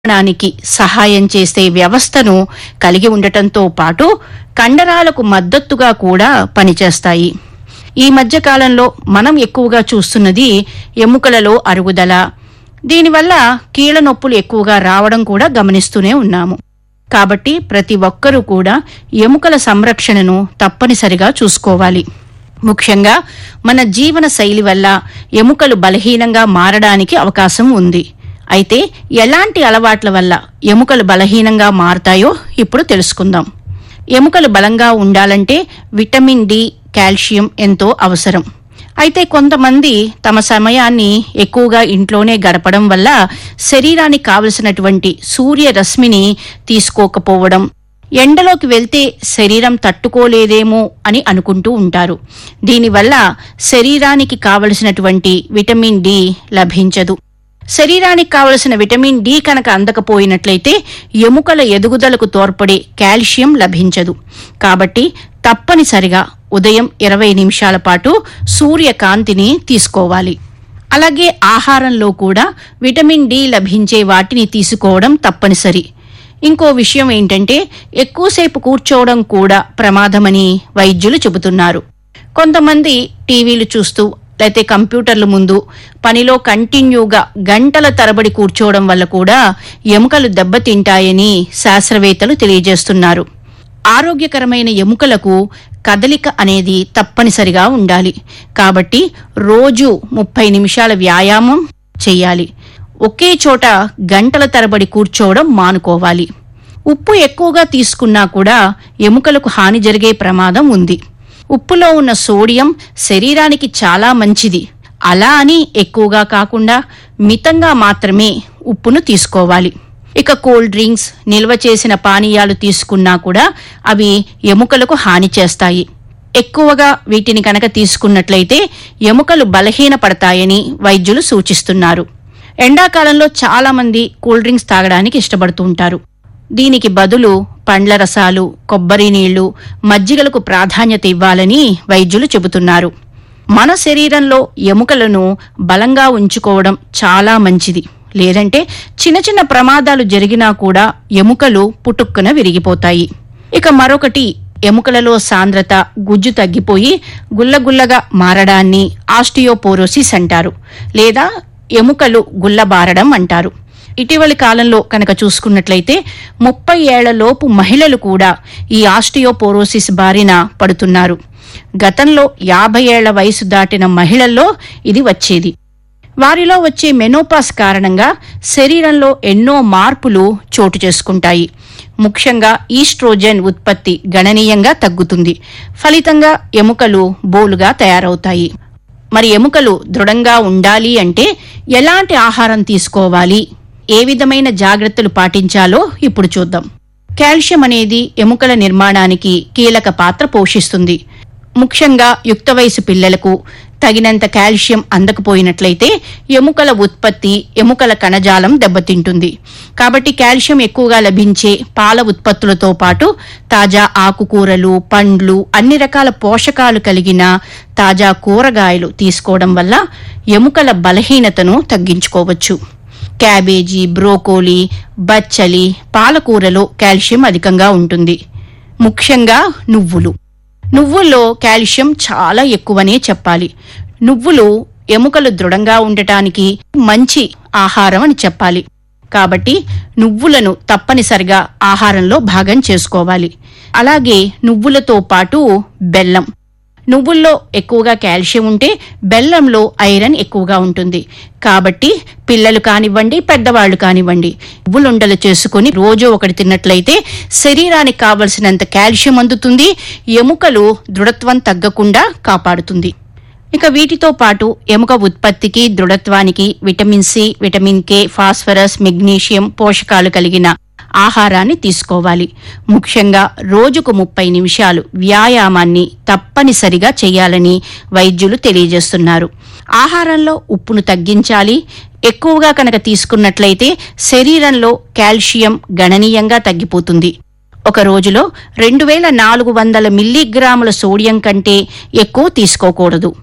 నిర్మాణానికి సహాయం చేసే వ్యవస్థను కలిగి ఉండటంతో పాటు కండరాలకు మద్దతుగా కూడా పనిచేస్తాయి ఈ మధ్య కాలంలో మనం ఎక్కువగా చూస్తున్నది ఎముకలలో అరుగుదల దీనివల్ల కీళ్ల నొప్పులు ఎక్కువగా రావడం కూడా గమనిస్తూనే ఉన్నాము కాబట్టి ప్రతి ఒక్కరూ కూడా ఎముకల సంరక్షణను తప్పనిసరిగా చూసుకోవాలి ముఖ్యంగా మన జీవన శైలి వల్ల ఎముకలు బలహీనంగా మారడానికి అవకాశం ఉంది అయితే ఎలాంటి అలవాట్ల వల్ల ఎముకలు బలహీనంగా మారతాయో ఇప్పుడు తెలుసుకుందాం ఎముకలు బలంగా ఉండాలంటే విటమిన్ డి కాల్షియం ఎంతో అవసరం అయితే కొంతమంది తమ సమయాన్ని ఎక్కువగా ఇంట్లోనే గడపడం వల్ల శరీరానికి కావలసినటువంటి సూర్యరశ్మిని తీసుకోకపోవడం ఎండలోకి వెళ్తే శరీరం తట్టుకోలేదేమో అని అనుకుంటూ ఉంటారు దీనివల్ల శరీరానికి కావలసినటువంటి విటమిన్ డి లభించదు శరీరానికి కావలసిన విటమిన్ డి కనుక అందకపోయినట్లయితే ఎముకల ఎదుగుదలకు తోడ్పడే కాల్షియం లభించదు కాబట్టి తప్పనిసరిగా ఉదయం ఇరవై నిమిషాల పాటు సూర్యకాంతిని తీసుకోవాలి అలాగే ఆహారంలో కూడా విటమిన్ డి లభించే వాటిని తీసుకోవడం తప్పనిసరి ఇంకో విషయం ఏంటంటే ఎక్కువసేపు కూర్చోవడం కూడా ప్రమాదమని వైద్యులు చెబుతున్నారు కొంతమంది టీవీలు చూస్తూ లేతే కంప్యూటర్ల ముందు పనిలో కంటిన్యూగా గంటల తరబడి కూర్చోవడం వల్ల కూడా ఎముకలు దెబ్బతింటాయని శాస్త్రవేత్తలు తెలియజేస్తున్నారు ఆరోగ్యకరమైన ఎముకలకు కదలిక అనేది తప్పనిసరిగా ఉండాలి కాబట్టి రోజు ముప్పై నిమిషాల వ్యాయామం చేయాలి ఒకే చోట గంటల తరబడి కూర్చోవడం మానుకోవాలి ఉప్పు ఎక్కువగా తీసుకున్నా కూడా ఎముకలకు హాని జరిగే ప్రమాదం ఉంది ఉప్పులో ఉన్న సోడియం శరీరానికి చాలా మంచిది అలా అని ఎక్కువగా కాకుండా మితంగా మాత్రమే ఉప్పును తీసుకోవాలి ఇక కూల్ డ్రింక్స్ నిల్వ చేసిన పానీయాలు తీసుకున్నా కూడా అవి ఎముకలకు హాని చేస్తాయి ఎక్కువగా వీటిని కనుక తీసుకున్నట్లయితే ఎముకలు బలహీనపడతాయని వైద్యులు సూచిస్తున్నారు ఎండాకాలంలో చాలా మంది కూల్ డ్రింక్స్ తాగడానికి ఇష్టపడుతూ ఉంటారు దీనికి బదులు పండ్ల రసాలు కొబ్బరి నీళ్లు మజ్జిగలకు ప్రాధాన్యత ఇవ్వాలని వైద్యులు చెబుతున్నారు మన శరీరంలో ఎముకలను బలంగా ఉంచుకోవడం చాలా మంచిది లేదంటే చిన్న చిన్న ప్రమాదాలు జరిగినా కూడా ఎముకలు పుటుక్కున విరిగిపోతాయి ఇక మరొకటి ఎముకలలో సాంద్రత గుజ్జు తగ్గిపోయి గుల్లగుల్లగా మారడాన్ని ఆస్టియోపోరోసిస్ అంటారు లేదా ఎముకలు గుల్లబారడం అంటారు ఇటీవలి కాలంలో కనుక చూసుకున్నట్లయితే ముప్పై ఏళ్లలోపు మహిళలు కూడా ఈ ఆస్టియోపోరోసిస్ బారిన పడుతున్నారు గతంలో యాభై ఏళ్ల వయసు దాటిన మహిళల్లో ఇది వచ్చేది వారిలో వచ్చే మెనోపాస్ కారణంగా శరీరంలో ఎన్నో మార్పులు చోటు చేసుకుంటాయి ముఖ్యంగా ఈస్ట్రోజెన్ ఉత్పత్తి గణనీయంగా తగ్గుతుంది ఫలితంగా ఎముకలు బోలుగా తయారవుతాయి మరి ఎముకలు దృఢంగా ఉండాలి అంటే ఎలాంటి ఆహారం తీసుకోవాలి ఏ విధమైన జాగ్రత్తలు పాటించాలో ఇప్పుడు చూద్దాం కాల్షియం అనేది ఎముకల నిర్మాణానికి కీలక పాత్ర పోషిస్తుంది ముఖ్యంగా యుక్త వయసు పిల్లలకు తగినంత కాల్షియం అందకపోయినట్లయితే ఎముకల ఉత్పత్తి ఎముకల కణజాలం దెబ్బతింటుంది కాబట్టి కాల్షియం ఎక్కువగా లభించే పాల ఉత్పత్తులతో పాటు తాజా ఆకుకూరలు పండ్లు అన్ని రకాల పోషకాలు కలిగిన తాజా కూరగాయలు తీసుకోవడం వల్ల ఎముకల బలహీనతను తగ్గించుకోవచ్చు క్యాబేజీ బ్రోకోలీ బచ్చలి పాలకూరలో కాల్షియం అధికంగా ఉంటుంది ముఖ్యంగా నువ్వులు నువ్వుల్లో కాల్షియం చాలా ఎక్కువనే చెప్పాలి నువ్వులు ఎముకలు దృఢంగా ఉండటానికి మంచి ఆహారం అని చెప్పాలి కాబట్టి నువ్వులను తప్పనిసరిగా ఆహారంలో భాగం చేసుకోవాలి అలాగే నువ్వులతో పాటు బెల్లం నువ్వుల్లో ఎక్కువగా కాల్షియం ఉంటే బెల్లంలో ఐరన్ ఎక్కువగా ఉంటుంది కాబట్టి పిల్లలు కానివ్వండి పెద్దవాళ్లు కానివ్వండి నువ్వులుండలు చేసుకుని రోజు ఒకటి తిన్నట్లయితే శరీరానికి కావలసినంత కాల్షియం అందుతుంది ఎముకలు దృఢత్వం తగ్గకుండా కాపాడుతుంది ఇక వీటితో పాటు ఎముక ఉత్పత్తికి దృఢత్వానికి vitamin C vitamin K phosphorus magnesium పోషకాలు కలిగిన ఆహారాన్ని తీసుకోవాలి ముఖ్యంగా రోజుకు ముప్పై నిమిషాలు వ్యాయామాన్ని తప్పనిసరిగా చేయాలని వైద్యులు తెలియజేస్తున్నారు ఆహారంలో ఉప్పును తగ్గించాలి ఎక్కువగా కనుక తీసుకున్నట్లయితే శరీరంలో కాల్షియం గణనీయంగా తగ్గిపోతుంది ఒక రోజులో రెండు వేల నాలుగు వందల మిల్లీగ్రాముల సోడియం కంటే ఎక్కువ తీసుకోకూడదు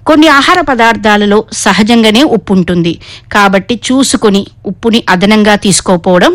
కొన్ని ఆహార పదార్థాలలో సహజంగానే ఉప్పు ఉంటుంది కాబట్టి చూసుకొని ఉప్పుని అదనంగా తీసుకోపోవడం